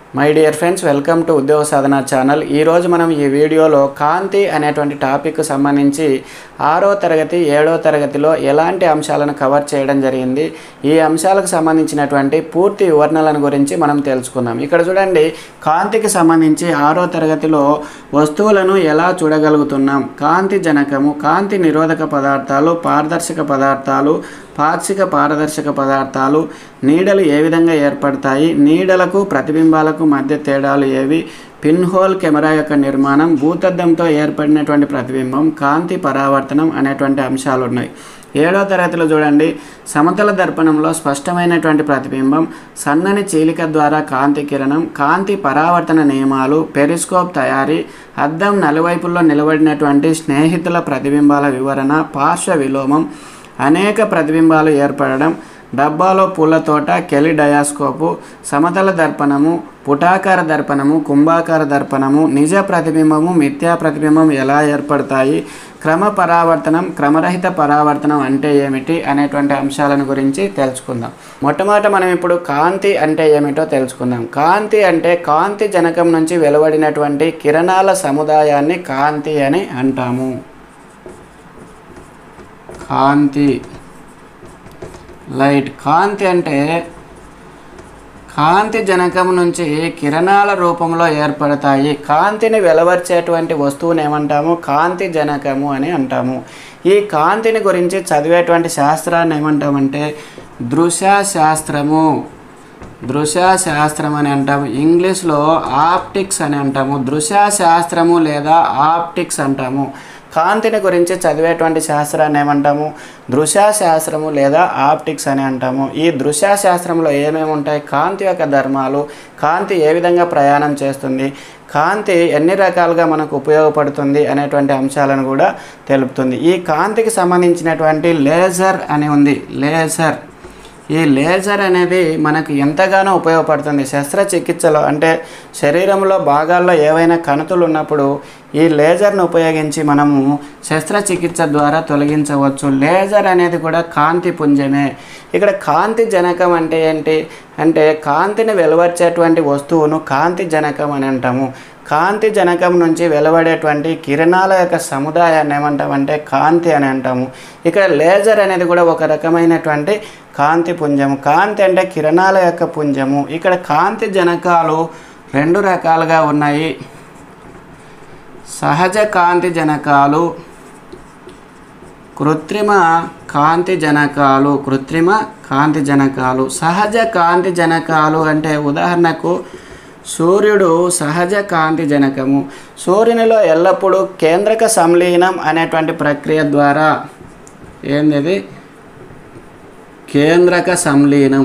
my dear friends welcome to Udyoga Sadhana channel ఈరోజు మనం ఈ వీడియోలో కాంతి అనేటువంటి టాపిక్ సంబంధించి ఆరో తరగతి ఏడో తరగతిలో ఎలాంటి అంశాలను కవర్ చేయడం జరిగింది ఈ అంశాలకు సంబంధించినటువంటి పూర్తి వివరణలను గురించి మనం తెలుసుకుందాం ఇక్కడ చూడండి కాంతికి సంబంధించి ఆరో తరగతిలో వస్తువులను ఎలా చూడగలుగుతున్నాం కాంతి జనకము కాంతి నిరోధక పదార్థాలు పారదర్శక పదార్థాలు పాక్షిక పారదర్శక పదార్థాలు నీడలు ఏ విధంగా ఏర్పడతాయి నీడలకు ప్రతిబింబాలకు మధ్య తేడాలు ఏవి పిన్హోల్ కెమెరా యొక్క నిర్మాణం భూతద్దంతో ఏర్పడినటువంటి ప్రతిబింబం కాంతి పరావర్తనం అనేటువంటి అంశాలు ఉన్నాయి ఏడో తరగతిలో చూడండి సమతల దర్పణంలో స్పష్టమైనటువంటి ప్రతిబింబం సన్నని చీలిక ద్వారా కాంతి కిరణం కాంతి పరావర్తన నియమాలు పెరిస్కోప్ తయారీ అద్దం నలువైపుల్లో నిలబడినటువంటి స్నేహితుల ప్రతిబింబాల వివరణ పార్శ్వ విలోమం అనేక ప్రతిబింబాలు ఏర్పడడం డబ్బాలో పూల తోట కెలి డయాస్కోపు సమతల దర్పణము పుటాకార దర్పణము కుంభాకార దర్పణము నిజ ప్రతిబింబము మిథ్యా ప్రతిబింబం ఎలా ఏర్పడతాయి క్రమ పరావర్తనం క్రమరహిత పరావర్తనం అంటే ఏమిటి అనేటువంటి అంశాలను గురించి తెలుసుకుందాం మొట్టమొదట మనం ఇప్పుడు కాంతి అంటే ఏమిటో తెలుసుకుందాం కాంతి అంటే కాంతి జనకం నుంచి వెలువడినటువంటి కిరణాల సముదాయాన్ని కాంతి అని అంటాము కాంతి లైట్ కాంతి అంటే కాంతి జనకం నుంచి కిరణాల రూపంలో ఏర్పడతాయి కాంతిని వెలువరిచేటువంటి వస్తువుని ఏమంటాము కాంతి జనకము అని అంటాము ఈ కాంతిని గురించి చదివేటువంటి శాస్త్రాన్ని ఏమంటామంటే దృశ్య శాస్త్రము దృశ్య శాస్త్రం అని అంటాము ఇంగ్లీష్లో ఆప్టిక్స్ అని అంటాము దృశ్య శాస్త్రము లేదా ఆప్టిక్స్ అంటాము కాంతిని గురించి చదివేటువంటి శాస్త్రాన్ని ఏమంటాము దృశ్య శాస్త్రము లేదా ఆప్టిక్స్ అని అంటాము ఈ దృశ్య శాస్త్రంలో ఏమేమి ఉంటాయి కాంతి యొక్క ధర్మాలు కాంతి ఏ విధంగా ప్రయాణం చేస్తుంది కాంతి ఎన్ని రకాలుగా మనకు ఉపయోగపడుతుంది అనేటువంటి అంశాలను కూడా తెలుపుతుంది ఈ కాంతికి సంబంధించినటువంటి లేజర్ అని ఉంది లేజర్ ఈ లేజర్ అనేది మనకు ఎంతగానో ఉపయోగపడుతుంది శస్త్రచికిత్సలో అంటే శరీరంలో భాగాల్లో ఏవైనా కణుతులు ఉన్నప్పుడు ఈ లేజర్ను ఉపయోగించి మనము శస్త్రచికిత్స ద్వారా తొలగించవచ్చు లేజర్ అనేది కూడా కాంతి పుంజమే ఇక్కడ కాంతి జనకం అంటే ఏంటి అంటే కాంతిని వెలువరిచేటువంటి వస్తువును కాంతి జనకం అని అంటాము కాంతి జనకం నుంచి వెలువడేటువంటి కిరణాల యొక్క సముదాయాన్ని ఏమంటామంటే కాంతి అని అంటాము ఇక్కడ లేజర్ అనేది కూడా ఒక రకమైనటువంటి కాంతి పుంజము కాంతి అంటే కిరణాల యొక్క పుంజము ఇక్కడ కాంతి జనకాలు రెండు రకాలుగా ఉన్నాయి సహజ కాంతి జనకాలు కృత్రిమ కాంతి జనకాలు కృత్రిమ కాంతి జనకాలు సహజ కాంతి జనకాలు అంటే ఉదాహరణకు సూర్యుడు సహజ కాంతి జనకము సూర్యునిలో ఎల్లప్పుడూ కేంద్రక సంలీనం అనేటువంటి ప్రక్రియ ద్వారా ఏంది కేంద్రక సంలీనం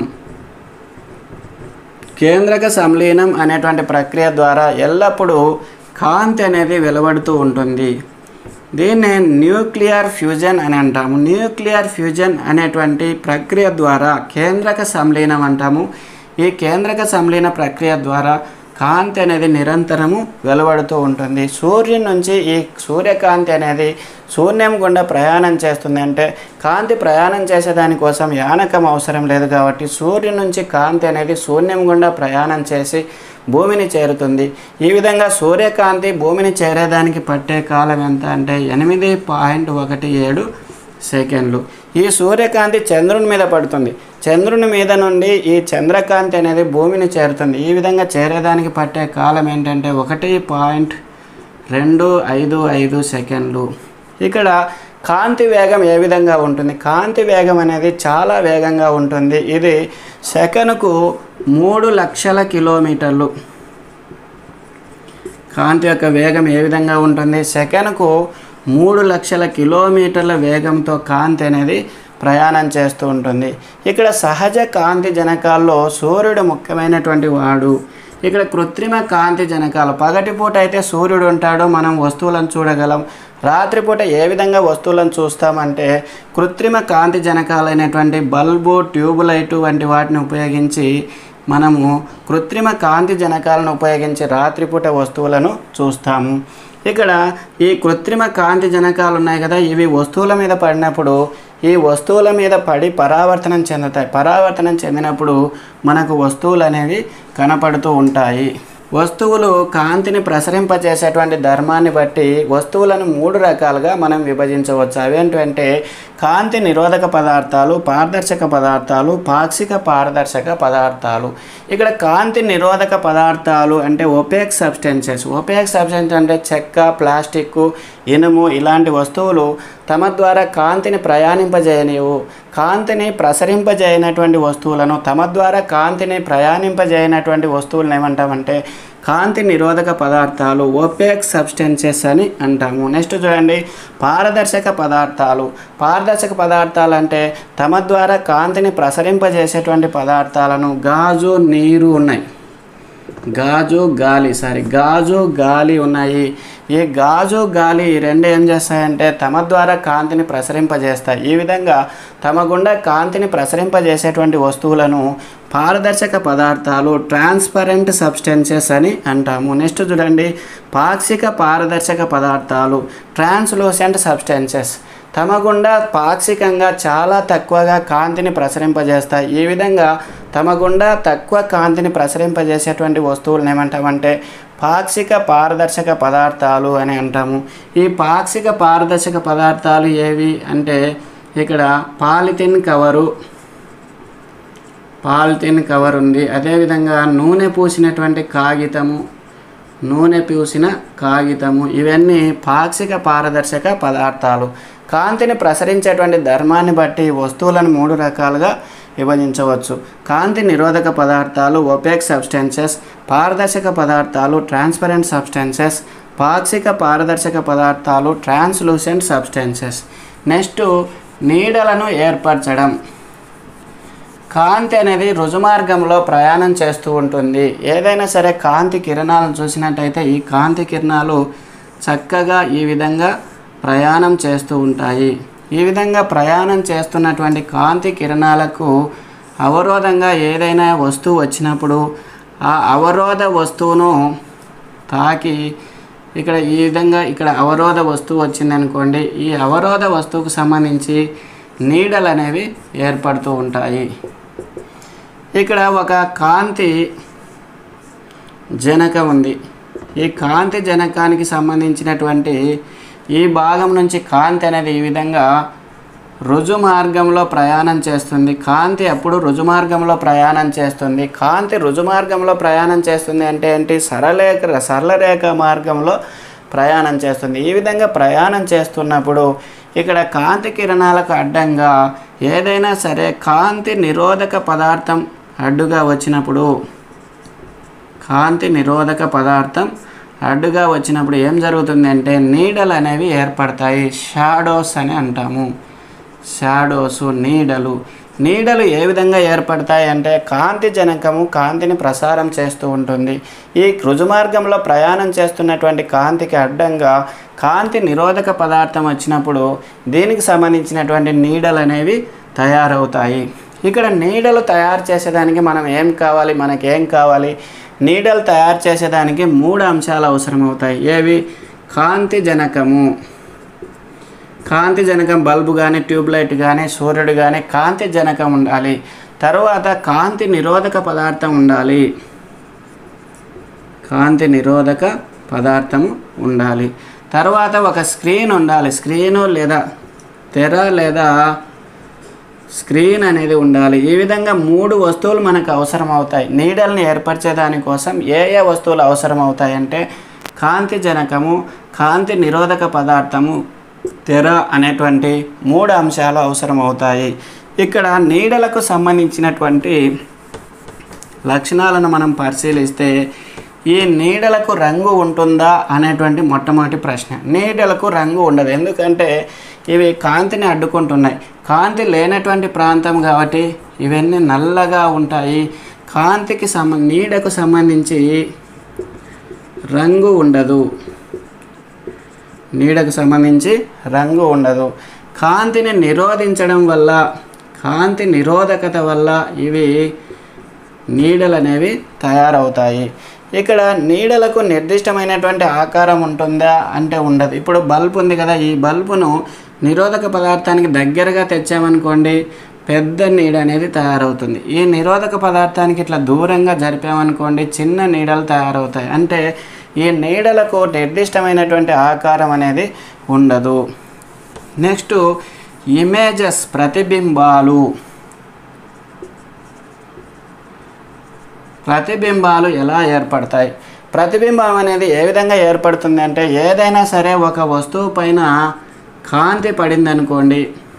కేంద్రక సంలీనం అనేటువంటి ప్రక్రియ ద్వారా ఎల్లప్పుడూ కాంతి అనేది వెలువడుతూ ఉంటుంది దీన్ని న్యూక్లియర్ ఫ్యూజన్ అని అంటాము న్యూక్లియర్ ఫ్యూజన్ అనేటువంటి ప్రక్రియ ద్వారా కేంద్రక సంలీనం అంటాము ఈ కేంద్రక సంలీన ప్రక్రియ ద్వారా కాంతి అనేది నిరంతరము వెలువడుతూ ఉంటుంది సూర్యుని నుంచి ఈ సూర్యకాంతి అనేది శూన్యం గుండా ప్రయాణం చేస్తుంది అంటే కాంతి ప్రయాణం చేసేదానికోసం యానకం అవసరం లేదు కాబట్టి సూర్యుని నుంచి కాంతి అనేది శూన్యం గుండా ప్రయాణం చేసి భూమిని చేరుతుంది ఈ విధంగా సూర్యకాంతి భూమిని చేరేదానికి పట్టే కాలం ఎంత అంటే ఎనిమిది పాయింట్ ఒకటి ఏడు సెకండ్లు ఈ సూర్యకాంతి చంద్రుని మీద పడుతుంది చంద్రుని మీద నుండి ఈ చంద్రకాంతి అనేది భూమిని చేరుతుంది ఈ విధంగా చేరేదానికి పట్టే కాలం ఏంటంటే ఒకటి పాయింట్ రెండు ఐదు ఐదు సెకండ్లు ఇక్కడ కాంతి వేగం ఏ విధంగా ఉంటుంది కాంతి వేగం అనేది చాలా వేగంగా ఉంటుంది ఇది సెకనుకు మూడు లక్షల కిలోమీటర్లు కాంతి యొక్క వేగం ఏ విధంగా ఉంటుంది సెకనుకు మూడు లక్షల కిలోమీటర్ల వేగంతో కాంతి అనేది ప్రయాణం చేస్తూ ఉంటుంది ఇక్కడ సహజ కాంతి జనకాల్లో సూర్యుడు ముఖ్యమైనటువంటి వాడు ఇక్కడ కృత్రిమ కాంతి జనకాలు పగటిపూట అయితే సూర్యుడు ఉంటాడు మనం వస్తువులను చూడగలం రాత్రిపూట ఏ విధంగా వస్తువులను చూస్తామంటే కృత్రిమ కాంతి జనకాలైనటువంటి బల్బు ట్యూబ్ వంటి వాటిని ఉపయోగించి మనము కృత్రిమ కాంతి జనకాలను ఉపయోగించి రాత్రిపూట వస్తువులను చూస్తాము ఇక్కడ ఈ కృత్రిమ కాంతి జనకాలు ఉన్నాయి కదా ఇవి వస్తువుల మీద పడినప్పుడు ఈ వస్తువుల మీద పడి పరావర్తనం చెందుతాయి పరావర్తనం చెందినప్పుడు మనకు వస్తువులు అనేవి కనపడుతూ ఉంటాయి వస్తువులు కాంతిని ప్రసరింపజేసేటువంటి ధర్మాన్ని బట్టి వస్తువులను మూడు రకాలుగా మనం విభజించవచ్చు అవేంటంటే కాంతి నిరోధక పదార్థాలు పారదర్శక పదార్థాలు పాక్షిక పారదర్శక పదార్థాలు ఇక్కడ కాంతి నిరోధక పదార్థాలు అంటే ఒపేక్ సబ్స్టెన్సెస్ ఒపేక్ సబ్స్టెన్స్ అంటే చెక్క ప్లాస్టిక్ ఇనుము ఇలాంటి వస్తువులు తమ ద్వారా కాంతిని ప్రయాణింపజేయనివు కాంతిని ప్రసరింపజేయనటువంటి వస్తువులను తమ ద్వారా కాంతిని ప్రయాణింపజేయనటువంటి వస్తువులను ఏమంటామంటే కాంతి నిరోధక పదార్థాలు ఒపేక్ సబ్స్టెన్సెస్ అని అంటాము నెక్స్ట్ చూడండి పారదర్శక పదార్థాలు పారదర్శక పదార్థాలు అంటే తమ ద్వారా కాంతిని ప్రసరింపజేసేటువంటి పదార్థాలను గాజు నీరు ఉన్నాయి గాజు గాలి సారీ గాజు గాలి ఉన్నాయి ఈ గాజు గాలి ఈ రెండు ఏం చేస్తాయంటే తమ ద్వారా కాంతిని ప్రసరింపజేస్తాయి ఈ విధంగా తమ గుండా కాంతిని ప్రసరింపజేసేటువంటి వస్తువులను పారదర్శక పదార్థాలు ట్రాన్స్పరెంట్ సబ్స్టెన్సెస్ అని అంటాము నెక్స్ట్ చూడండి పాక్షిక పారదర్శక పదార్థాలు ట్రాన్స్లూసెంట్ సబ్స్టెన్సెస్ తమ గుండా పాక్షికంగా చాలా తక్కువగా కాంతిని ప్రసరింపజేస్తాయి ఈ విధంగా తమ గుండా తక్కువ కాంతిని ప్రసరింపజేసేటువంటి వస్తువులను ఏమంటామంటే పాక్షిక పారదర్శక పదార్థాలు అని అంటాము ఈ పాక్షిక పారదర్శక పదార్థాలు ఏవి అంటే ఇక్కడ పాలిథిన్ కవరు పాలిథిన్ కవర్ ఉంది అదేవిధంగా నూనె పూసినటువంటి కాగితము నూనె పూసిన కాగితము ఇవన్నీ పాక్షిక పారదర్శక పదార్థాలు కాంతిని ప్రసరించేటువంటి ధర్మాన్ని బట్టి వస్తువులను మూడు రకాలుగా విభజించవచ్చు కాంతి నిరోధక పదార్థాలు ఒపేక్ సబ్స్టెన్సెస్ పారదర్శక పదార్థాలు ట్రాన్స్పరెంట్ సబ్స్టెన్సెస్ పాక్షిక పారదర్శక పదార్థాలు ట్రాన్స్లూసెంట్ సబ్స్టెన్సెస్ నెక్స్ట్ నీడలను ఏర్పరచడం కాంతి అనేది రుజుమార్గంలో ప్రయాణం చేస్తూ ఉంటుంది ఏదైనా సరే కాంతి కిరణాలను చూసినట్టయితే ఈ కాంతి కిరణాలు చక్కగా ఈ విధంగా ప్రయాణం చేస్తూ ఉంటాయి ఈ విధంగా ప్రయాణం చేస్తున్నటువంటి కాంతి కిరణాలకు అవరోధంగా ఏదైనా వస్తువు వచ్చినప్పుడు ఆ అవరోధ వస్తువును తాకి ఇక్కడ ఈ విధంగా ఇక్కడ అవరోధ వస్తువు వచ్చిందనుకోండి ఈ అవరోధ వస్తువుకు సంబంధించి నీడలు అనేవి ఏర్పడుతూ ఉంటాయి ఇక్కడ ఒక కాంతి జనకం ఉంది ఈ కాంతి జనకానికి సంబంధించినటువంటి ఈ భాగం నుంచి కాంతి అనేది ఈ విధంగా రుజు మార్గంలో ప్రయాణం చేస్తుంది కాంతి అప్పుడు రుజు మార్గంలో ప్రయాణం చేస్తుంది కాంతి రుజు మార్గంలో ప్రయాణం చేస్తుంది అంటే ఏంటి సరళరేఖ సరళరేఖ మార్గంలో ప్రయాణం చేస్తుంది ఈ విధంగా ప్రయాణం చేస్తున్నప్పుడు ఇక్కడ కాంతి కిరణాలకు అడ్డంగా ఏదైనా సరే కాంతి నిరోధక పదార్థం అడ్డుగా వచ్చినప్పుడు కాంతి నిరోధక పదార్థం అడ్డుగా వచ్చినప్పుడు ఏం జరుగుతుంది అంటే నీడలు అనేవి ఏర్పడతాయి షాడోస్ అని అంటాము షాడోస్ నీడలు నీడలు ఏ విధంగా ఏర్పడతాయి అంటే కాంతి జనకము కాంతిని ప్రసారం చేస్తూ ఉంటుంది ఈ రుజుమార్గంలో ప్రయాణం చేస్తున్నటువంటి కాంతికి అడ్డంగా కాంతి నిరోధక పదార్థం వచ్చినప్పుడు దీనికి సంబంధించినటువంటి నీడలు అనేవి తయారవుతాయి ఇక్కడ నీడలు తయారు చేసేదానికి మనం ఏం కావాలి మనకి ఏం కావాలి నీడలు తయారు చేసేదానికి మూడు అంశాలు అవసరమవుతాయి ఏవి కాంతి జనకము కాంతి జనకం బల్బు కానీ ట్యూబ్లైట్ కానీ సూర్యుడు కానీ కాంతి జనకం ఉండాలి తరువాత కాంతి నిరోధక పదార్థం ఉండాలి కాంతి నిరోధక పదార్థము ఉండాలి తర్వాత ఒక స్క్రీన్ ఉండాలి స్క్రీను లేదా తెర లేదా స్క్రీన్ అనేది ఉండాలి ఈ విధంగా మూడు వస్తువులు మనకు అవసరం అవుతాయి నీడల్ని ఏర్పరిచే దానికోసం ఏ ఏ వస్తువులు అవసరం అవుతాయంటే కాంతి జనకము కాంతి నిరోధక పదార్థము తెర అనేటువంటి మూడు అంశాలు అవసరం అవుతాయి ఇక్కడ నీడలకు సంబంధించినటువంటి లక్షణాలను మనం పరిశీలిస్తే ఈ నీడలకు రంగు ఉంటుందా అనేటువంటి మొట్టమొదటి ప్రశ్న నీడలకు రంగు ఉండదు ఎందుకంటే ఇవి కాంతిని అడ్డుకుంటున్నాయి కాంతి లేనటువంటి ప్రాంతం కాబట్టి ఇవన్నీ నల్లగా ఉంటాయి కాంతికి సంబ నీడకు సంబంధించి రంగు ఉండదు నీడకు సంబంధించి రంగు ఉండదు కాంతిని నిరోధించడం వల్ల కాంతి నిరోధకత వల్ల ఇవి నీడలు అనేవి తయారవుతాయి ఇక్కడ నీడలకు నిర్దిష్టమైనటువంటి ఆకారం ఉంటుందా అంటే ఉండదు ఇప్పుడు బల్బ్ ఉంది కదా ఈ బల్బును నిరోధక పదార్థానికి దగ్గరగా తెచ్చామనుకోండి పెద్ద నీడ అనేది తయారవుతుంది ఈ నిరోధక పదార్థానికి ఇట్లా దూరంగా జరిపామనుకోండి చిన్న నీడలు తయారవుతాయి అంటే ఈ నీడలకు నిర్దిష్టమైనటువంటి ఆకారం అనేది ఉండదు నెక్స్ట్ ఇమేజెస్ ప్రతిబింబాలు ప్రతిబింబాలు ఎలా ఏర్పడతాయి ప్రతిబింబం అనేది ఏ విధంగా ఏర్పడుతుంది అంటే ఏదైనా సరే ఒక వస్తువు పైన కాంతి పడింది అనుకోండి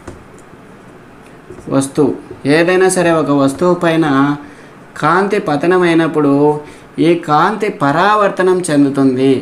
వస్తువు ఏదైనా సరే ఒక వస్తువు పైన కాంతి పతనమైనప్పుడు ఈ కాంతి పరావర్తనం చెందుతుంది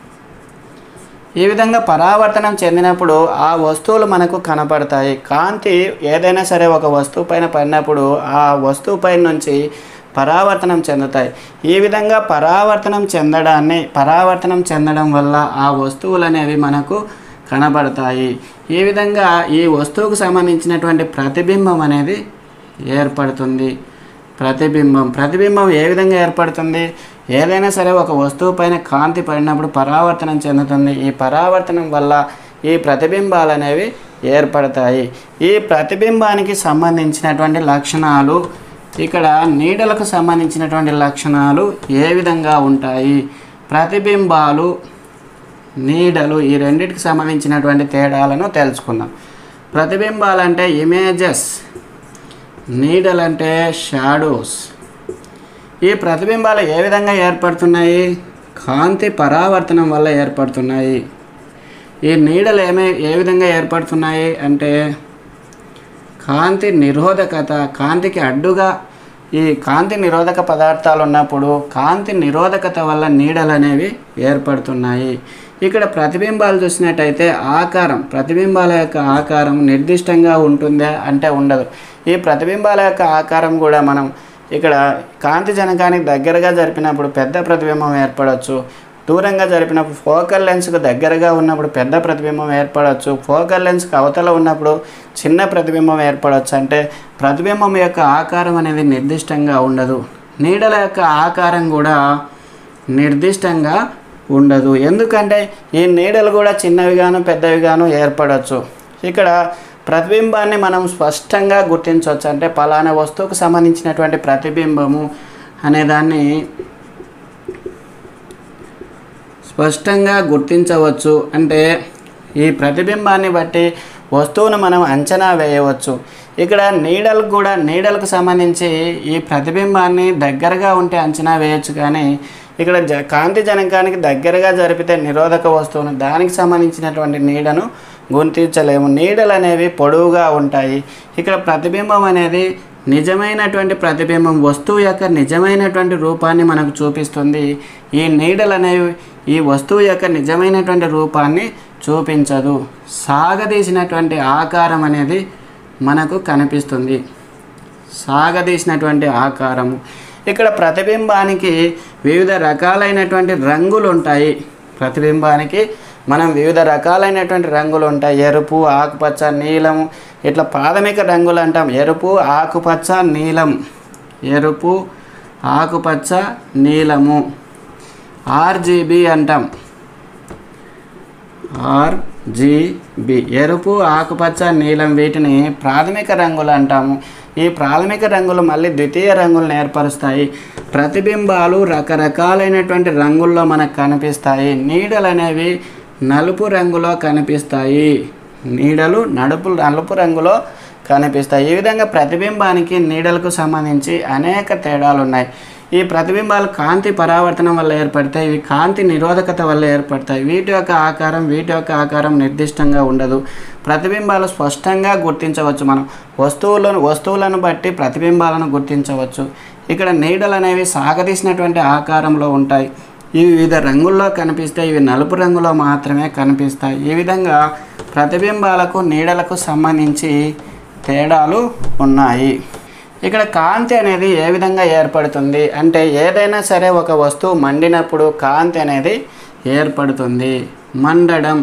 ఈ విధంగా పరావర్తనం చెందినప్పుడు ఆ వస్తువులు మనకు కనపడతాయి కాంతి ఏదైనా సరే ఒక వస్తువు పైన పడినప్పుడు ఆ వస్తువు పైన నుంచి పరావర్తనం చెందుతాయి ఈ విధంగా పరావర్తనం చెందడాన్ని పరావర్తనం చెందడం వల్ల ఆ వస్తువులు అనేవి మనకు కనబడతాయి ఈ విధంగా ఈ వస్తువుకు సంబంధించినటువంటి ప్రతిబింబం అనేది ఏర్పడుతుంది ప్రతిబింబం ప్రతిబింబం ఏ విధంగా ఏర్పడుతుంది ఏదైనా సరే ఒక వస్తువు పైన కాంతి పడినప్పుడు పరావర్తనం చెందుతుంది ఈ పరావర్తనం వల్ల ఈ ప్రతిబింబాలు అనేవి ఏర్పడతాయి ఈ ప్రతిబింబానికి సంబంధించినటువంటి లక్షణాలు ఇక్కడ నీడలకు సంబంధించినటువంటి లక్షణాలు ఏ విధంగా ఉంటాయి ప్రతిబింబాలు నీడలు ఈ రెండింటికి సంబంధించినటువంటి తేడాలను తెలుసుకుందాం ప్రతిబింబాలంటే ఇమేజెస్ నీడలంటే షాడోస్ ఈ ప్రతిబింబాలు ఏ విధంగా ఏర్పడుతున్నాయి కాంతి పరావర్తనం వల్ల ఏర్పడుతున్నాయి ఈ నీడలు ఏమే ఏ విధంగా ఏర్పడుతున్నాయి అంటే కాంతి నిరోధకత కాంతికి అడ్డుగా ఈ కాంతి నిరోధక పదార్థాలు ఉన్నప్పుడు కాంతి నిరోధకత వల్ల నీడలు అనేవి ఏర్పడుతున్నాయి ఇక్కడ ప్రతిబింబాలు చూసినట్టయితే ఆకారం ప్రతిబింబాల యొక్క ఆకారం నిర్దిష్టంగా ఉంటుందా అంటే ఉండదు ఈ ప్రతిబింబాల యొక్క ఆకారం కూడా మనం ఇక్కడ కాంతి జనకానికి దగ్గరగా జరిపినప్పుడు పెద్ద ప్రతిబింబం ఏర్పడవచ్చు దూరంగా జరిపినప్పుడు ఫోకల్ లెన్స్కు దగ్గరగా ఉన్నప్పుడు పెద్ద ప్రతిబింబం ఏర్పడవచ్చు ఫోకల్ లెన్స్కి అవతల ఉన్నప్పుడు చిన్న ప్రతిబింబం ఏర్పడవచ్చు అంటే ప్రతిబింబం యొక్క ఆకారం అనేది నిర్దిష్టంగా ఉండదు నీడల యొక్క ఆకారం కూడా నిర్దిష్టంగా ఉండదు ఎందుకంటే ఈ నీడలు కూడా చిన్నవిగాను పెద్దవిగాను ఏర్పడవచ్చు ఇక్కడ ప్రతిబింబాన్ని మనం స్పష్టంగా గుర్తించవచ్చు అంటే పలానా వస్తువుకు సంబంధించినటువంటి ప్రతిబింబము అనేదాన్ని స్పష్టంగా గుర్తించవచ్చు అంటే ఈ ప్రతిబింబాన్ని బట్టి వస్తువును మనం అంచనా వేయవచ్చు ఇక్కడ నీడలకు కూడా నీడలకు సంబంధించి ఈ ప్రతిబింబాన్ని దగ్గరగా ఉంటే అంచనా వేయచ్చు కానీ ఇక్కడ జ కాంతి జనకానికి దగ్గరగా జరిపితే నిరోధక వస్తువును దానికి సంబంధించినటువంటి నీడను గుర్తించలేము నీడలు అనేవి పొడవుగా ఉంటాయి ఇక్కడ ప్రతిబింబం అనేది నిజమైనటువంటి ప్రతిబింబం వస్తువు యొక్క నిజమైనటువంటి రూపాన్ని మనకు చూపిస్తుంది ఈ నీడలు అనేవి ఈ వస్తువు యొక్క నిజమైనటువంటి రూపాన్ని చూపించదు సాగదీసినటువంటి ఆకారం అనేది మనకు కనిపిస్తుంది సాగదీసినటువంటి ఆకారము ఇక్కడ ప్రతిబింబానికి వివిధ రకాలైనటువంటి రంగులు ఉంటాయి ప్రతిబింబానికి మనం వివిధ రకాలైనటువంటి రంగులు ఉంటాయి ఎరుపు ఆకుపచ్చ నీలము ఇట్లా ప్రాథమిక రంగులు అంటాం ఎరుపు ఆకుపచ్చ నీలం ఎరుపు ఆకుపచ్చ నీలము ఆర్జీబీ అంటాం ఆర్జీబీ ఎరుపు ఆకుపచ్చ నీలం వీటిని ప్రాథమిక రంగులు అంటాము ఈ ప్రాథమిక రంగులు మళ్ళీ ద్వితీయ రంగులను ఏర్పరుస్తాయి ప్రతిబింబాలు రకరకాలైనటువంటి రంగుల్లో మనకు కనిపిస్తాయి నీడలు అనేవి నలుపు రంగులో కనిపిస్తాయి నీడలు నడుపు నలుపు రంగులో కనిపిస్తాయి ఈ విధంగా ప్రతిబింబానికి నీడలకు సంబంధించి అనేక తేడాలు ఉన్నాయి ఈ ప్రతిబింబాలు కాంతి పరావర్తనం వల్ల ఏర్పడతాయి ఇవి కాంతి నిరోధకత వల్ల ఏర్పడతాయి వీటి యొక్క ఆకారం వీటి యొక్క ఆకారం నిర్దిష్టంగా ఉండదు ప్రతిబింబాలు స్పష్టంగా గుర్తించవచ్చు మనం వస్తువులను వస్తువులను బట్టి ప్రతిబింబాలను గుర్తించవచ్చు ఇక్కడ నీడలు అనేవి సాగదీసినటువంటి ఆకారంలో ఉంటాయి ఇవి వివిధ రంగుల్లో కనిపిస్తాయి ఇవి నలుపు రంగులో మాత్రమే కనిపిస్తాయి ఈ విధంగా ప్రతిబింబాలకు నీడలకు సంబంధించి తేడాలు ఉన్నాయి ఇక్కడ కాంతి అనేది ఏ విధంగా ఏర్పడుతుంది అంటే ఏదైనా సరే ఒక వస్తువు మండినప్పుడు కాంతి అనేది ఏర్పడుతుంది మండడం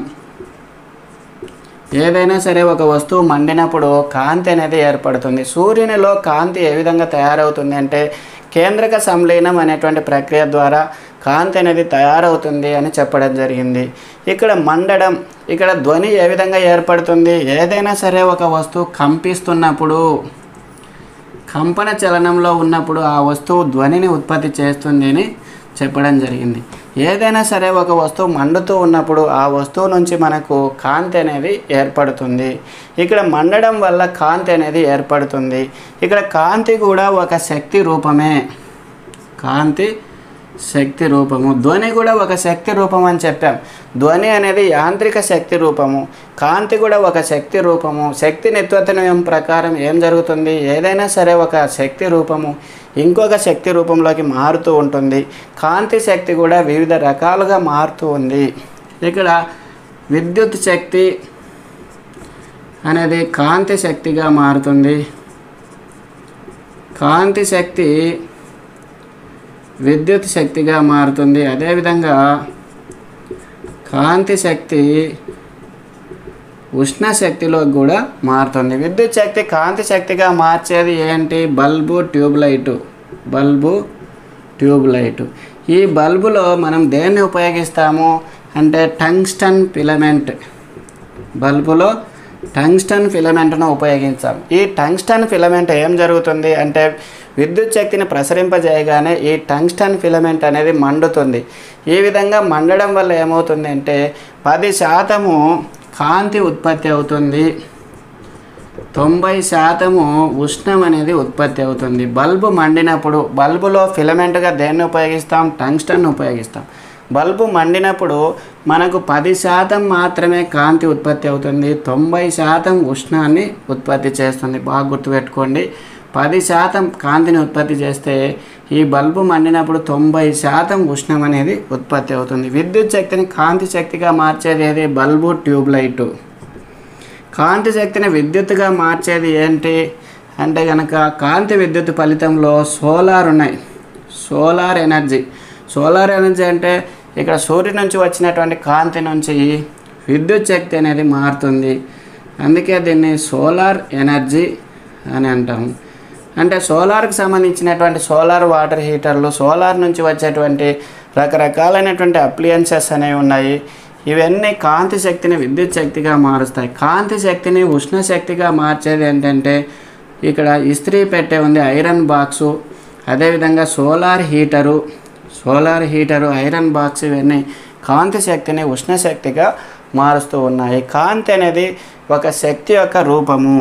ఏదైనా సరే ఒక వస్తువు మండినప్పుడు కాంతి అనేది ఏర్పడుతుంది సూర్యునిలో కాంతి ఏ విధంగా తయారవుతుంది అంటే కేంద్రక సంలీనం అనేటువంటి ప్రక్రియ ద్వారా కాంతి అనేది తయారవుతుంది అని చెప్పడం జరిగింది ఇక్కడ మండడం ఇక్కడ ధ్వని ఏ విధంగా ఏర్పడుతుంది ఏదైనా సరే ఒక వస్తువు కంపిస్తున్నప్పుడు కంపన చలనంలో ఉన్నప్పుడు ఆ వస్తువు ధ్వనిని ఉత్పత్తి చేస్తుంది అని చెప్పడం జరిగింది ఏదైనా సరే ఒక వస్తువు మండుతూ ఉన్నప్పుడు ఆ వస్తువు నుంచి మనకు కాంతి అనేది ఏర్పడుతుంది ఇక్కడ మండడం వల్ల కాంతి అనేది ఏర్పడుతుంది ఇక్కడ కాంతి కూడా ఒక శక్తి రూపమే కాంతి శక్తి రూపము ధ్వని కూడా ఒక శక్తి రూపం అని చెప్పాం ధ్వని అనేది యాంత్రిక శక్తి రూపము కాంతి కూడా ఒక శక్తి రూపము శక్తి నిత్వతనం ప్రకారం ఏం జరుగుతుంది ఏదైనా సరే ఒక శక్తి రూపము ఇంకొక శక్తి రూపంలోకి మారుతూ ఉంటుంది కాంతి శక్తి కూడా వివిధ రకాలుగా మారుతూ ఉంది ఇక్కడ విద్యుత్ శక్తి అనేది కాంతి శక్తిగా మారుతుంది కాంతి శక్తి విద్యుత్ శక్తిగా మారుతుంది అదేవిధంగా కాంతి శక్తి ఉష్ణ శక్తిలో కూడా మారుతుంది విద్యుత్ శక్తి కాంతి శక్తిగా మార్చేది ఏంటి bulb tube light bulb tube light ఈ బల్బులో మనం దేన్ని ఉపయోగిస్తాము అంటే టంగ్స్టన్ ఫిలమెంట్ బల్బులో టంగ్స్టన్ ఫిలమెంట్ను ఉపయోగించాం ఈ టంగ్స్టన్ ఫిలమెంట్ ఏం జరుగుతుంది అంటే విద్యుత్ శక్తిని ప్రసరింపజేయగానే ఈ టంగ్స్టన్ ఫిలమెంట్ అనేది మండుతుంది ఈ విధంగా మండడం వల్ల ఏమవుతుంది అంటే పది శాతము కాంతి ఉత్పత్తి అవుతుంది తొంభై శాతము ఉష్ణం అనేది ఉత్పత్తి అవుతుంది బల్బు మండినప్పుడు బల్బులో ఫిలమెంట్గా దేన్ని ఉపయోగిస్తాం టంగ్స్టన్ ఉపయోగిస్తాం బల్బు మండినప్పుడు మనకు పది శాతం మాత్రమే కాంతి ఉత్పత్తి అవుతుంది తొంభై శాతం ఉష్ణాన్ని ఉత్పత్తి చేస్తుంది బాగా గుర్తుపెట్టుకోండి పది శాతం కాంతిని ఉత్పత్తి చేస్తే ఈ బల్బు మండినప్పుడు తొంభై శాతం ఉష్ణం అనేది ఉత్పత్తి అవుతుంది విద్యుత్ శక్తిని కాంతి శక్తిగా మార్చేది ఏది బల్బు ట్యూబ్ లైటు కాంతి శక్తిని విద్యుత్తుగా మార్చేది ఏంటి అంటే కనుక కాంతి విద్యుత్ ఫలితంలో సోలార్ ఉన్నాయి సోలార్ ఎనర్జీ సోలార్ ఎనర్జీ అంటే ఇక్కడ సూర్యుడి నుంచి వచ్చినటువంటి కాంతి నుంచి విద్యుత్ శక్తి అనేది మారుతుంది అందుకే దీన్ని సోలార్ ఎనర్జీ అని అంటాము అంటే సోలార్కి సంబంధించినటువంటి సోలార్ వాటర్ హీటర్లు సోలార్ నుంచి వచ్చేటువంటి రకరకాలైనటువంటి అప్లియన్సెస్ అనేవి ఉన్నాయి ఇవన్నీ కాంతి శక్తిని విద్యుత్ శక్తిగా మారుస్తాయి కాంతి శక్తిని ఉష్ణ శక్తిగా మార్చేది ఏంటంటే ఇక్కడ ఇస్త్రీ పెట్టే ఉంది ఐరన్ బాక్సు అదేవిధంగా solar heater solar heater iron box ఇవన్నీ కాంతి శక్తిని ఉష్ణ శక్తిగా మారుస్తూ ఉన్నాయి కాంతి అనేది ఒక శక్తి యొక్క రూపము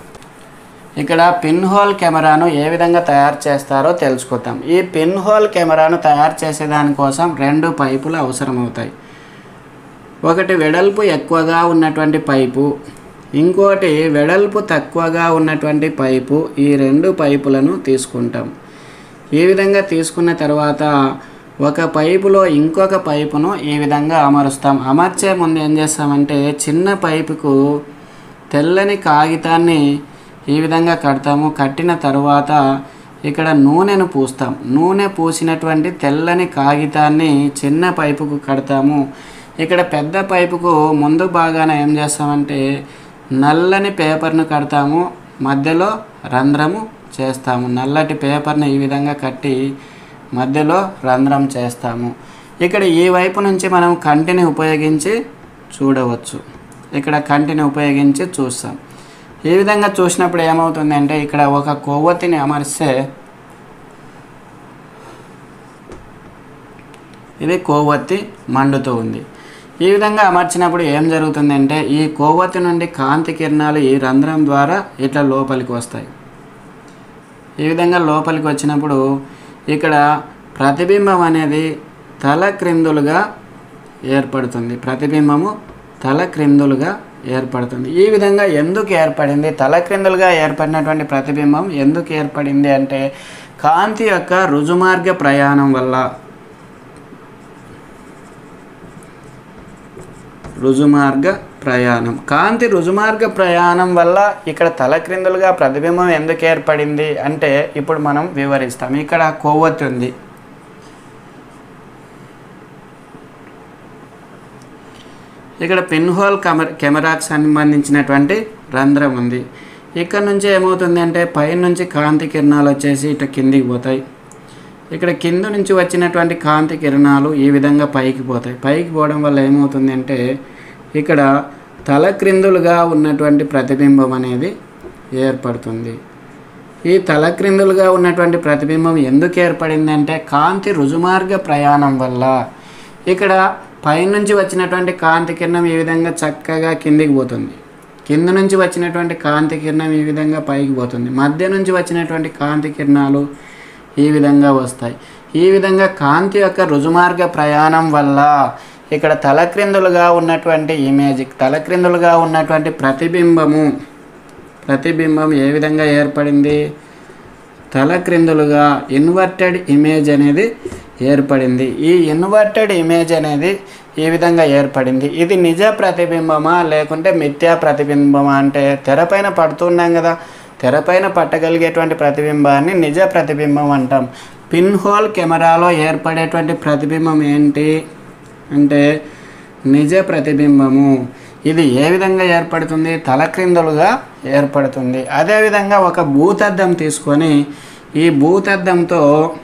ఇక్కడ పిన్ హోల్ కెమెరాను ఏ విధంగా తయారు చేస్తారో తెలుసుకుందాం ఈ పిన్ హోల్ కెమెరాను తయారు చేసే దానికోసం రెండు పైపులు అవసరమవుతాయి ఒకటి వెడల్పు ఎక్కువగా ఉన్నటువంటి పైపు ఇంకోటి వెడల్పు తక్కువగా ఉన్నటువంటి పైపు ఈ రెండు పైపులను తీసుకుంటాం ఈ విధంగా తీసుకున్న తర్వాత ఒక పైపులో ఇంకొక పైపును ఈ విధంగా అమరుస్తాం అమర్చే ముందు ఏం చేస్తామంటే చిన్న పైపుకు తెల్లని కాగితాన్ని ఈ విధంగా కడతాము కట్టిన తర్వాత ఇక్కడ నూనెను పూస్తాం నూనె పూసినటువంటి తెల్లని కాగితాన్ని చిన్న పైపుకు కడతాము ఇక్కడ పెద్ద పైపుకు ముందు భాగాన ఏం చేస్తామంటే నల్లని పేపర్ను కడతాము మధ్యలో రంధ్రము చేస్తాము నల్లటి పేపర్ని ఈ విధంగా కట్టి మధ్యలో రంధ్రం చేస్తాము ఇక్కడ ఈ వైపు నుంచి మనం కంటిని ఉపయోగించి చూడవచ్చు ఇక్కడ కంటిని ఉపయోగించి చూస్తాం ఈ విధంగా చూసినప్పుడు ఏమవుతుందంటే ఇక్కడ ఒక కొవ్వొత్తిని అమరిస్తే ఇది కొవ్వొత్తి మండుతూ ఉంది ఈ విధంగా అమర్చినప్పుడు ఏం జరుగుతుందంటే ఈ కొవ్వొత్తి నుండి కాంతి కిరణాలు ఈ రంధ్రం ద్వారా ఇట్లా లోపలికి వస్తాయి ఈ విధంగా లోపలికి వచ్చినప్పుడు ఇక్కడ ప్రతిబింబం అనేది తల క్రిందులుగా ఏర్పడుతుంది ప్రతిబింబము తల క్రిందులుగా ఏర్పడుతుంది ఈ విధంగా ఎందుకు ఏర్పడింది తల క్రిందులుగా ఏర్పడినటువంటి ప్రతిబింబం ఎందుకు ఏర్పడింది అంటే కాంతి యొక్క రుజుమార్గ ప్రయాణం వల్ల రుజుమార్గ ప్రయాణం కాంతి రుజుమార్గ ప్రయాణం వల్ల ఇక్కడ తలక్రిందులుగా ప్రతిబింబం ఎందుకు ఏర్పడింది అంటే ఇప్పుడు మనం వివరిస్తాం ఇక్కడ కొవ్వొత్తి ఉంది ఇక్కడ పిన్ హోల్ కెమెరా కెమెరాకు సంబంధించినటువంటి రంధ్రం ఉంది ఇక్కడ నుంచి ఏమవుతుంది అంటే పైన నుంచి కాంతి కిరణాలు వచ్చేసి ఇట్లా కిందికి పోతాయి ఇక్కడ కింద నుంచి వచ్చినటువంటి కాంతి కిరణాలు ఈ విధంగా పైకి పోతాయి పైకి పోవడం వల్ల ఏమవుతుంది అంటే ఇక్కడ తలక్రిందులుగా ఉన్నటువంటి ప్రతిబింబం అనేది ఏర్పడుతుంది ఈ తలక్రిందులుగా ఉన్నటువంటి ప్రతిబింబం ఎందుకు ఏర్పడింది అంటే కాంతి రుజుమార్గ ప్రయాణం వల్ల ఇక్కడ పైనుంచి వచ్చినటువంటి కాంతి కిరణం ఈ విధంగా చక్కగా కిందికి పోతుంది కింద నుంచి వచ్చినటువంటి కాంతి కిరణం ఈ విధంగా పైకి పోతుంది మధ్య నుంచి వచ్చినటువంటి కాంతి కిరణాలు ఈ విధంగా వస్తాయి ఈ విధంగా కాంతి యొక్క రుజుమార్గ ప్రయాణం వల్ల ఇక్కడ తలక్రిందులుగా ఉన్నటువంటి ఇమేజ్ తలక్రిందులుగా ఉన్నటువంటి ప్రతిబింబము ప్రతిబింబం ఏ విధంగా ఏర్పడింది తలక్రిందులుగా ఇన్వర్టెడ్ ఇమేజ్ అనేది ఏర్పడింది ఈ ఇన్వర్టెడ్ ఇమేజ్ అనేది ఈ విధంగా ఏర్పడింది ఇది నిజ ప్రతిబింబమా లేకుంటే మిథ్యా ప్రతిబింబమా అంటే తెరపైన పడుతున్నాం కదా తెరపైన పట్టగలిగేటువంటి ప్రతిబింబాన్ని నిజ ప్రతిబింబం అంటాం పిన్ హోల్ కెమెరాలో ఏర్పడేటువంటి ప్రతిబింబం ఏంటి అంటే నిజ ప్రతిబింబము ఇది ఏ విధంగా ఏర్పడుతుంది తలక్రిందులుగా ఏర్పడుతుంది అదేవిధంగా ఒక భూతద్దం తీసుకొని ఈ భూతద్దంతో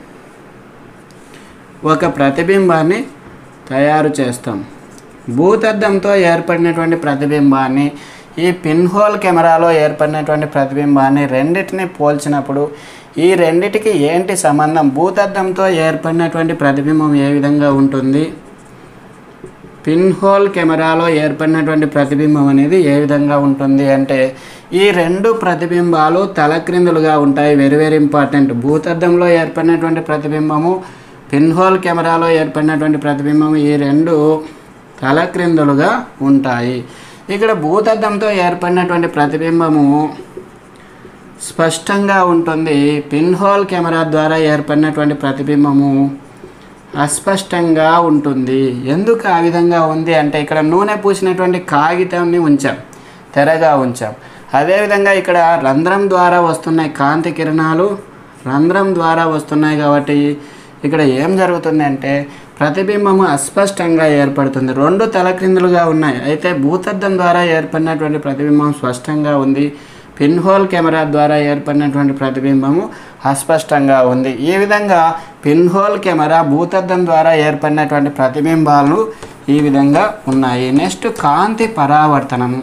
ఒక ప్రతిబింబాన్ని తయారు చేస్తాం భూతద్దంతో ఏర్పడినటువంటి ప్రతిబింబాన్ని ఈ పిన్ హోల్ కెమెరాలో ఏర్పడినటువంటి ప్రతిబింబాన్ని రెండిటిని పోల్చినప్పుడు ఈ రెండిటికి ఏంటి సంబంధం భూతద్దంతో ఏర్పడినటువంటి ప్రతిబింబం ఏ విధంగా ఉంటుంది పిన్ హోల్ కెమెరాలో ఏర్పడినటువంటి ప్రతిబింబం అనేది ఏ విధంగా ఉంటుంది అంటే ఈ రెండు ప్రతిబింబాలు తలక్రిందులుగా ఉంటాయి వెరీ వెరీ ఇంపార్టెంట్ భూతద్దంలో ఏర్పడినటువంటి ప్రతిబింబము పిన్ హోల్ కెమెరాలో ఏర్పడినటువంటి ప్రతిబింబం ఈ రెండు తలక్రిందులుగా ఉంటాయి ఇక్కడ భూతద్దంతో ఏర్పడినటువంటి ప్రతిబింబము స్పష్టంగా ఉంటుంది పిన్ హోల్ కెమెరా ద్వారా ఏర్పడినటువంటి ప్రతిబింబము అస్పష్టంగా ఉంటుంది ఎందుకు ఆ విధంగా ఉంది అంటే ఇక్కడ నూనె పూసినటువంటి కాగితాన్ని ఉంచాం తెరగా ఉంచాం అదేవిధంగా ఇక్కడ రంధ్రం ద్వారా వస్తున్నాయి కాంతి కిరణాలు రంధ్రం ద్వారా వస్తున్నాయి కాబట్టి ఇక్కడ ఏం జరుగుతుంది అంటే ప్రతిబింబము అస్పష్టంగా ఏర్పడుతుంది రెండు తలక్రిందులుగా ఉన్నాయి అయితే భూతద్దం ద్వారా ఏర్పడినటువంటి ప్రతిబింబం స్పష్టంగా ఉంది పిన్ హోల్ కెమెరా ద్వారా ఏర్పడినటువంటి ప్రతిబింబము అస్పష్టంగా ఉంది ఈ విధంగా పిన్ హోల్ కెమెరా భూతద్దం ద్వారా ఏర్పడినటువంటి ప్రతిబింబాలు ఈ విధంగా ఉన్నాయి నెక్స్ట్ కాంతి పరావర్తనము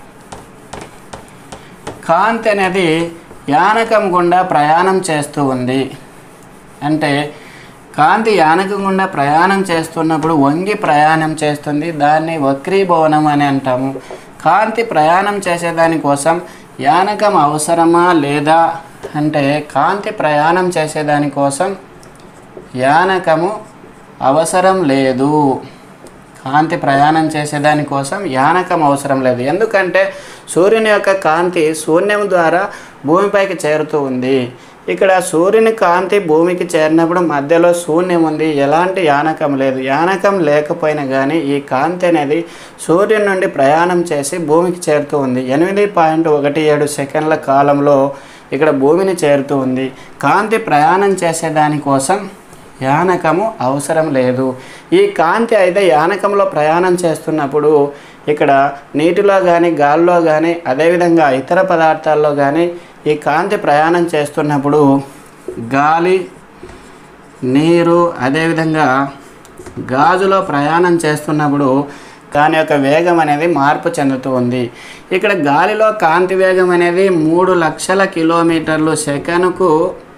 కాంతి అనేది యానకం గుండా ప్రయాణం చేస్తూ ఉంది అంటే కాంతి యానకం గుండా ప్రయాణం చేస్తున్నప్పుడు వంగి ప్రయాణం చేస్తుంది దాన్ని వక్రీభవనం అని అంటాము కాంతి ప్రయాణం చేసేదానికోసం యానకం అవసరమా లేదా అంటే కాంతి ప్రయాణం చేసేదానికోసం యానకము అవసరం లేదు కాంతి ప్రయాణం చేసేదాని కోసం యానకం అవసరం లేదు ఎందుకంటే సూర్యుని యొక్క కాంతి శూన్యం ద్వారా భూమిపైకి చేరుతూ ఉంది ఇక్కడ సూర్యుని కాంతి భూమికి చేరినప్పుడు మధ్యలో శూన్యం ఉంది ఎలాంటి యానకం లేదు యానకం లేకపోయినా కానీ ఈ కాంతి అనేది సూర్యుని నుండి ప్రయాణం చేసి భూమికి చేరుతూ ఉంది ఎనిమిది పాయింట్ ఒకటి ఏడు సెకండ్ల కాలంలో ఇక్కడ భూమిని చేరుతూ ఉంది కాంతి ప్రయాణం చేసేదానికోసం యానకము అవసరం లేదు ఈ కాంతి అయితే యానకంలో ప్రయాణం చేస్తున్నప్పుడు ఇక్కడ నీటిలో కానీ గాల్లో కానీ అదేవిధంగా ఇతర పదార్థాల్లో కానీ ఈ కాంతి ప్రయాణం చేస్తున్నప్పుడు గాలి నీరు అదేవిధంగా గాజులో ప్రయాణం చేస్తున్నప్పుడు దాని యొక్క వేగం అనేది మార్పు చెందుతూ ఉంది ఇక్కడ గాలిలో కాంతి వేగం అనేది మూడు లక్షల కిలోమీటర్లు సెకనుకు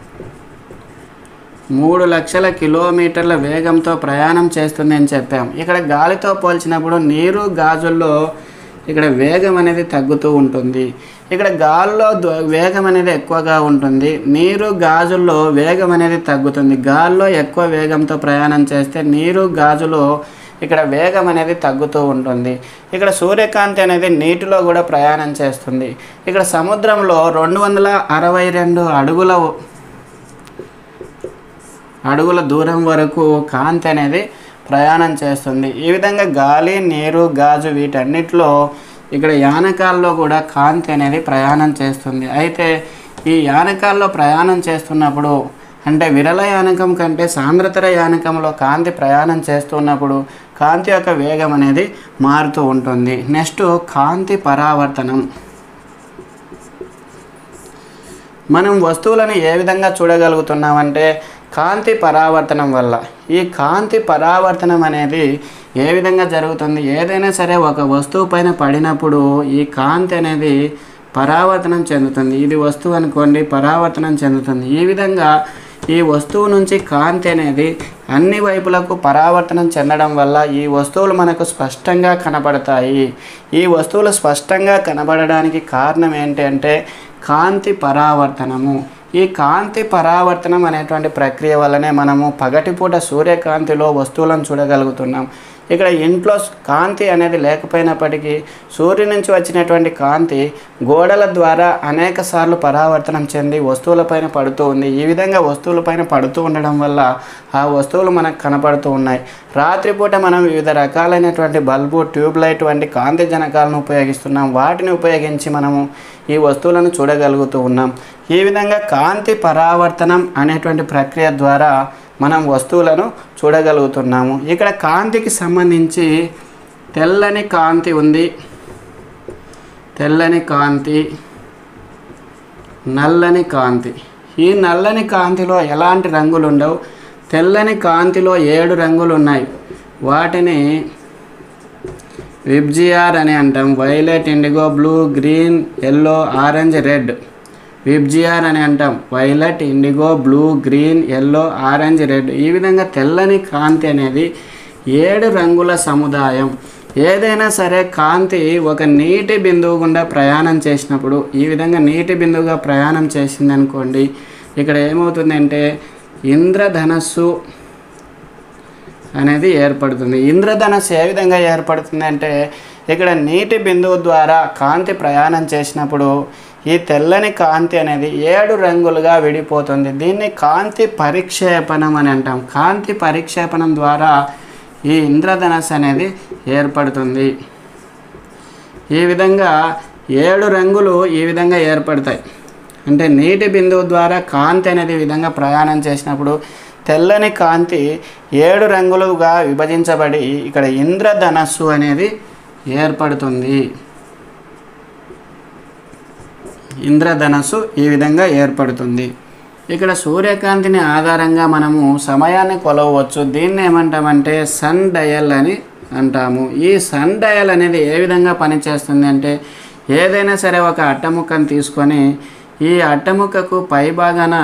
మూడు లక్షల కిలోమీటర్ల వేగంతో ప్రయాణం చేస్తుంది అని చెప్పాం ఇక్కడ గాలితో పోల్చినప్పుడు నీరు గాజుల్లో ఇక్కడ వేగం అనేది తగ్గుతూ ఉంటుంది ఇక్కడ గాల్లో ద- వేగం అనేది ఎక్కువగా ఉంటుంది నీరు గాజుల్లో వేగం అనేది తగ్గుతుంది గాల్లో ఎక్కువ వేగంతో ప్రయాణం చేస్తే నీరు గాజులో ఇక్కడ వేగం అనేది తగ్గుతూ ఉంటుంది ఇక్కడ సూర్యకాంతి అనేది నీటిలో కూడా ప్రయాణం చేస్తుంది ఇక్కడ సముద్రంలో రెండు వందల అరవై రెండు అడుగుల అడుగుల దూరం వరకు కాంతి అనేది ప్రయాణం చేస్తుంది ఈ విధంగా గాలి నీరు గాజు వీటన్నిటిలో ఇక్కడ యానకాల్లో కూడా కాంతి అనేది ప్రయాణం చేస్తుంది అయితే ఈ యానకాల్లో ప్రయాణం చేస్తున్నప్పుడు అంటే విరల యానకం కంటే సాంద్రతర యానకంలో కాంతి ప్రయాణం చేస్తున్నప్పుడు కాంతి యొక్క వేగం అనేది మారుతూ ఉంటుంది నెక్స్ట్ కాంతి పరావర్తనం మనం వస్తువులను ఏ విధంగా చూడగలుగుతున్నామంటే కాంతి పరావర్తనం వల్ల ఈ కాంతి పరావర్తనం అనేది ఏ విధంగా జరుగుతుంది ఏదైనా సరే ఒక వస్తువు పైన పడినప్పుడు ఈ కాంతి అనేది పరావర్తనం చెందుతుంది ఇది వస్తువు అనుకోండి పరావర్తనం చెందుతుంది ఈ విధంగా ఈ వస్తువు నుంచి కాంతి అనేది అన్ని వైపులకు పరావర్తనం చెందడం వల్ల ఈ వస్తువులు మనకు స్పష్టంగా కనబడతాయి ఈ వస్తువులు స్పష్టంగా కనబడడానికి కారణం ఏంటంటే కాంతి పరావర్తనము ఈ కాంతి పరావర్తనం అనేటువంటి ప్రక్రియ వల్లనే మనము పగటిపూట సూర్యకాంతిలో వస్తువులను చూడగలుగుతున్నాం ఇక్కడ ఇంట్లో కాంతి అనేది లేకపోయినప్పటికీ సూర్యుని నుంచి వచ్చినటువంటి కాంతి గోడల ద్వారా అనేక సార్లు పరావర్తనం చెంది వస్తువులపైన పడుతూ ఉంది ఈ విధంగా వస్తువులపైన పడుతూ ఉండడం వల్ల ఆ వస్తువులు మనకు కనపడుతూ ఉన్నాయి రాత్రిపూట మనం వివిధ రకాలైనటువంటి బల్బు ట్యూబ్ లైట్ వంటి కాంతి జనకాలను ఉపయోగిస్తున్నాం వాటిని ఉపయోగించి మనము ఈ వస్తువులను చూడగలుగుతూ ఉన్నాం ఈ విధంగా కాంతి పరావర్తనం అనేటువంటి ప్రక్రియ ద్వారా మనం వస్తువులను చూడగలుగుతున్నాము ఇక్కడ కాంతికి సంబంధించి తెల్లని కాంతి ఉంది తెల్లని కాంతి నల్లని కాంతి ఈ నల్లని కాంతిలో ఎలాంటి రంగులు ఉండవు తెల్లని కాంతిలో ఏడు రంగులు ఉన్నాయి వాటిని విబ్జిఆర్ అని అంటాం violet indigo blue green yellow orange red VIBGYOR అని అంటాం violet indigo blue green yellow orange red ఈ విధంగా తెల్లని కాంతి అనేది ఏడు రంగుల సముదాయం ఏదైనా సరే కాంతి ఒక నీటి బిందువు గుండా ప్రయాణం చేసినప్పుడు ఈ విధంగా నీటి బిందువుగా ప్రయాణం చేసింది అనుకోండి ఇక్కడ ఏమవుతుందంటే ఇంద్రధనస్సు అనేది ఏర్పడుతుంది ఇంద్రధనస్సు ఏ విధంగా ఏర్పడుతుంది అంటే ఇక్కడ నీటి బిందువు ద్వారా కాంతి ప్రయాణం చేసినప్పుడు ఈ తెల్లని కాంతి అనేది ఏడు రంగులుగా విడిపోతుంది దీన్ని కాంతి పరిక్షేపణం అని అంటాం కాంతి పరిక్షేపణం ద్వారా ఈ ఇంద్రధనస్సు అనేది ఏర్పడుతుంది ఈ విధంగా ఏడు రంగులు ఈ విధంగా ఏర్పడతాయి అంటే నీటి బిందువు ద్వారా కాంతి అనేది ఈ విధంగా ప్రయాణం చేసినప్పుడు తెల్లని కాంతి ఏడు రంగులుగా విభజించబడి ఇక్కడ ఇంద్రధనస్సు అనేది ఏర్పడుతుంది ఇంద్రధనస్సు ఈ విధంగా ఏర్పడుతుంది ఇక్కడ సూర్యకాంతిని ఆధారంగా మనము సమయాన్ని కొలవవచ్చు దీన్ని ఏమంటామంటే సన్ డయల్ అని అంటాము ఈ సన్ డయల్ అనేది ఏ విధంగా పనిచేస్తుంది అంటే ఏదైనా సరే ఒక అట్టముక్కను తీసుకొని ఈ అట్టముక్కకు పై భాగాన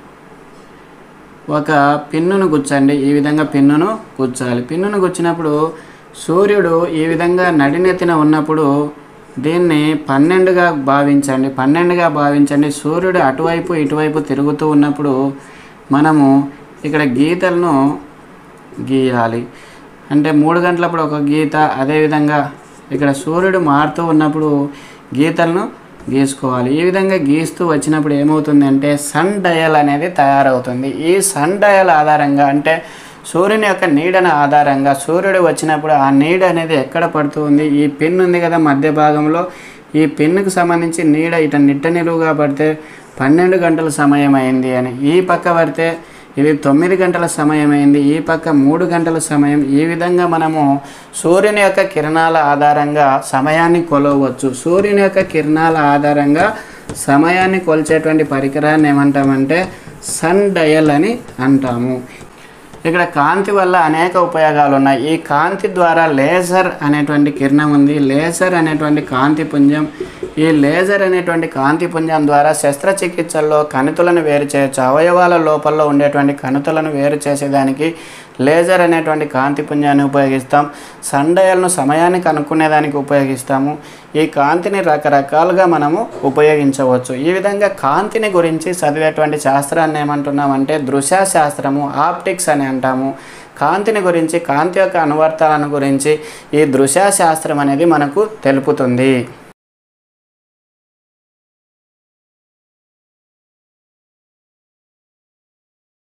ఒక పిన్నును గుచ్చండి ఈ విధంగా పిన్నును గుచ్చాలి పిన్నును గుచ్చినప్పుడు సూర్యుడు ఈ విధంగా నడినెత్తిన ఉన్నప్పుడు దీన్ని పన్నెండుగా భావించండి పన్నెండుగా భావించండి సూర్యుడు అటువైపు ఇటువైపు తిరుగుతూ ఉన్నప్పుడు మనము ఇక్కడ గీతలను గీయాలి అంటే మూడు గంటలప్పుడు ఒక గీత అదేవిధంగా ఇక్కడ సూర్యుడు మారుతూ ఉన్నప్పుడు గీతలను గీసుకోవాలి ఈ విధంగా గీస్తూ వచ్చినప్పుడు ఏమవుతుందంటే సన్ డయల్ అనేది తయారవుతుంది ఈ సన్ డయల్ ఆధారంగా అంటే సూర్యుని యొక్క నీడన ఆధారంగా సూర్యుడు వచ్చినప్పుడు ఆ నీడ అనేది ఎక్కడ పడుతుంది ఈ పిన్ ఉంది కదా మధ్య భాగంలో ఈ పిన్నుకు సంబంధించి నీడ ఇట నిట్ట నిలువుగా పడితే పన్నెండు గంటల సమయం అయింది అని ఈ పక్క పడితే ఇది తొమ్మిది గంటల సమయం అయింది ఈ పక్క మూడు గంటల సమయం ఈ విధంగా మనము సూర్యుని యొక్క కిరణాల ఆధారంగా సమయాన్ని కొలవచ్చు సూర్యుని యొక్క కిరణాల ఆధారంగా సమయాన్ని కొలిచేటువంటి పరికరాన్ని ఏమంటామంటే సన్ డయల్ అని అంటాము ఇక్కడ కాంతి వల్ల అనేక ఉపయోగాలు ఉన్నాయి ఈ కాంతి ద్వారా లేజర్ అనేటువంటి కిరణం ఉంది లేజర్ అనేటువంటి కాంతి పుంజం ఈ లేజర్ అనేటువంటి కాంతి పుంజం ద్వారా శస్త్రచికిత్సల్లో కణితులను వేరు చేయొచ్చు అవయవాల లోపల్లో ఉండేటువంటి కణితులను వేరు చేసేదానికి లేజర్ అనేటువంటి కాంతి పుంజాన్ని ఉపయోగిస్తాం సండయల్ను సమయాన్ని కనుక్కునేదానికి ఉపయోగిస్తాము ఈ కాంతిని రకరకాలుగా మనము ఉపయోగించవచ్చు ఈ విధంగా కాంతిని గురించి చదివేటువంటి శాస్త్రాన్ని ఏమంటున్నామంటే దృశ్య శాస్త్రము ఆప్టిక్స్ అని అంటాము కాంతిని గురించి కాంతి యొక్క అనువర్తనాలను గురించి ఈ దృశ్య శాస్త్రం అనేది మనకు తెలుపుతుంది